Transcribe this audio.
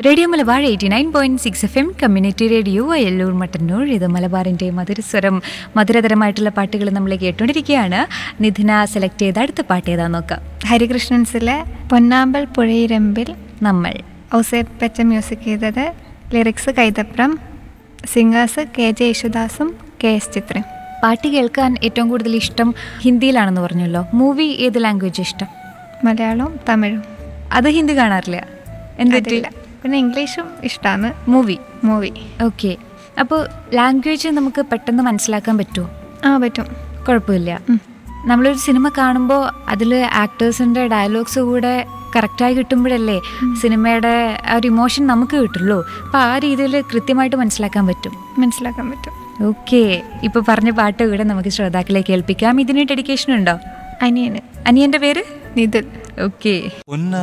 radio Malabar eighty nine point six F M community radio Ayalloor Mattannur ഇത് മലബാറിൻ്റെ മധുരസ്വരം മധുരതരമായിട്ടുള്ള പാട്ടുകൾ നമ്മൾ കേട്ടുകൊണ്ടിരിക്കുകയാണ് നിധിന സെലക്ട് ചെയ്ത അടുത്ത പാട്ട് ഏതാ നോക്കാം ഹരികൃഷ്ണൻസിലെ പൊന്നാമ്പൽ പുഴയിരമ്പിൽ നമ്മൾ ഔസേപ്പ് പെച്ച മ്യൂസിക് ചെയ്തത് lyrics Kaithapram singers K J യേശുദാസും കെ എസ് ചിത്രയും പാട്ട് കേൾക്കാൻ ഏറ്റവും കൂടുതൽ ഇഷ്ടം ഹിന്ദിയിലാണെന്ന് പറഞ്ഞല്ലോ മൂവി ഏത് ലാംഗ്വേജ് ഇഷ്ടം മലയാളവും തമിഴും അത് ഹിന്ദി കാണാറില്ല എന്തില്ല അതില്ല പിന്നെ ഇംഗ്ലീഷും ഇഷ്ടമാണ് മൂവി മൂവി ഓക്കെ അപ്പോൾ ലാംഗ്വേജ് നമുക്ക് പെട്ടെന്ന് മനസ്സിലാക്കാൻ പറ്റുമോ ആ പറ്റും കുഴപ്പമില്ല നമ്മളൊരു സിനിമ കാണുമ്പോൾ അതിൽ ആക്ടേഴ്സിൻ്റെ ഡയലോഗ്സ് കൂടെ കറക്റ്റായി കിട്ടുമ്പോഴല്ലേ സിനിമയുടെ ആ ഒരു ഇമോഷൻ നമുക്ക് കിട്ടുള്ളൂ അപ്പോൾ ആ രീതിയിൽ കൃത്യമായിട്ട് മനസ്സിലാക്കാൻ പറ്റും മനസ്സിലാക്കാൻ പറ്റും ഓക്കെ ഇപ്പോൾ പറഞ്ഞ പാട്ട് കൂടെ നമുക്ക് ശ്രോതാക്കളെ കേൾപ്പിക്കാം ഇതിന് ഡെഡിക്കേഷൻ ഉണ്ടോ അനിയന് അനിയൻ്റെ പേര് നിതിൽ ഓക്കെ പൊന്ന